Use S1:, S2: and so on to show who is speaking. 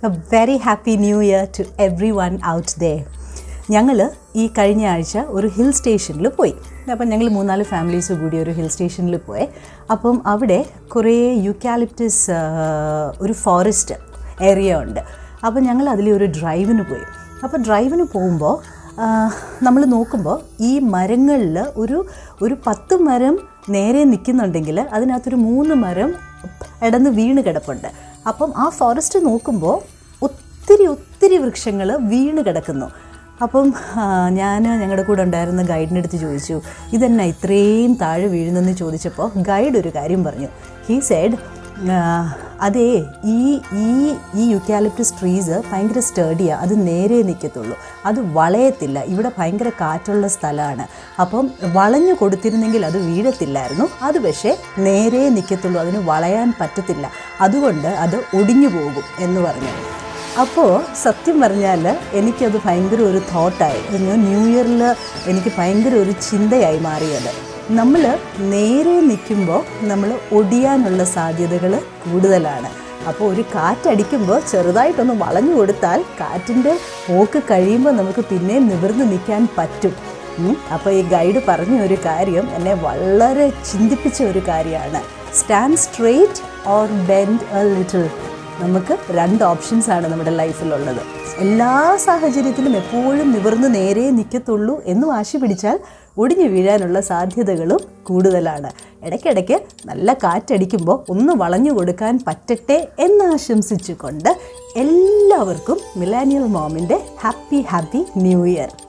S1: A very happy new year to everyone out there ഞങ്ങൾ ഈ കഴിഞ്ഞ ആഴ്ച ഒരു ഹിൽ സ്റ്റേഷനിൽ പോയി അപ്പം ഞങ്ങൾ മൂന്നാല് ഫാമിലീസ് കൂടി ഒരു ഹിൽ സ്റ്റേഷനിൽ പോയി അപ്പം അവിടെ കുറേ യൂക്കാലിപ്റ്റസ് ഒരു ഫോറസ്റ്റ് ഏരിയ ഉണ്ട് അപ്പോൾ ഞങ്ങൾ അതിൽ ഒരു ഡ്രൈവിന് പോയി അപ്പോൾ ഡ്രൈവിന് പോകുമ്പോൾ നമ്മൾ നോക്കുമ്പോൾ ഈ മരങ്ങളിൽ ഒരു ഒരു പത്ത് മരം നേരെ നിൽക്കുന്നുണ്ടെങ്കിൽ അതിനകത്തൊരു മൂന്ന് മരം ഇടന്ന് വീണ് കിടപ്പുണ്ട് അപ്പം ആ ഫോറസ്റ്റ് നോക്കുമ്പോൾ ഒത്തിരി ഒത്തിരി വൃക്ഷങ്ങൾ വീണ് കിടക്കുന്നു അപ്പം ഞാൻ ഞങ്ങളുടെ കൂടെ ഉണ്ടായിരുന്ന ഗൈഡിൻ്റെ അടുത്ത് ചോദിച്ചു ഇതെന്നാ ഇത്രയും താഴെ വീഴുന്നെന്ന് ചോദിച്ചപ്പോൾ ഗൈഡ് ഒരു കാര്യം പറഞ്ഞു ഹീ സൈഡ് അതേ ഈ ഈ ഈ യുക്കാലിപ്റ്റസ് ട്രീസ് ഭയങ്കര സ്റ്റേഡിയാണ് അത് നേരെ നിൽക്കത്തുള്ളൂ അത് വളയത്തില്ല ഇവിടെ ഭയങ്കര കാറ്റുള്ള സ്ഥലമാണ് അപ്പം വളഞ്ഞു കൊടുത്തിരുന്നെങ്കിൽ അത് വീഴത്തില്ലായിരുന്നു അത് പക്ഷേ നേരെ നിൽക്കത്തുള്ളൂ അതിന് വളയാൻ പറ്റത്തില്ല അതുകൊണ്ട് അത് ഒടിഞ്ഞു പോകും എന്ന് പറഞ്ഞു അപ്പോൾ സത്യം പറഞ്ഞാൽ എനിക്കത് ഭയങ്കര ഒരു തോട്ടായി ന്യൂ ഇയറിൽ എനിക്ക് ഭയങ്കര ഒരു ചിന്തയായി മാറിയത് നമ്മൾ നേരെ നിൽക്കുമ്പോൾ നമ്മൾ ഒടിയാനുള്ള സാധ്യതകൾ കൂടുതലാണ് അപ്പോൾ ഒരു കാറ്റടിക്കുമ്പോൾ ചെറുതായിട്ടൊന്ന് വളഞ്ഞു കൊടുത്താൽ കാറ്റിൻ്റെ പോക്ക് കഴിയുമ്പോൾ നമുക്ക് പിന്നെയും നിവർന്ന് നിൽക്കാൻ പറ്റും അപ്പോൾ ഈ ഗൈഡ് പറഞ്ഞ ഒരു കാര്യം എന്നെ വളരെ ചിന്തിപ്പിച്ച ഒരു കാര്യമാണ് stand straight or bend a little നമുക്ക് രണ്ട് ഓപ്ഷൻസ് ആണ് നമ്മുടെ ലൈഫിലുള്ളത് എല്ലാ സാഹചര്യത്തിലും എപ്പോഴും നിവർന്ന് നേരെ നിൽക്കത്തുള്ളൂ എന്ന് വാശി പിടിച്ചാൽ ഒടിഞ്ഞു വീഴാനുള്ള സാധ്യതകളും കൂടുതലാണ് ഇടയ്ക്കിടയ്ക്ക് നല്ല കാറ്റടിക്കുമ്പോൾ ഒന്ന് വളഞ്ഞു കൊടുക്കാൻ പറ്റട്ടെ എന്ന് ആശംസിച്ചുകൊണ്ട് എല്ലാവർക്കും മിലാനിയൽ മോമിൻ്റെ ഹാപ്പി ഹാപ്പി ന്യൂ ഇയർ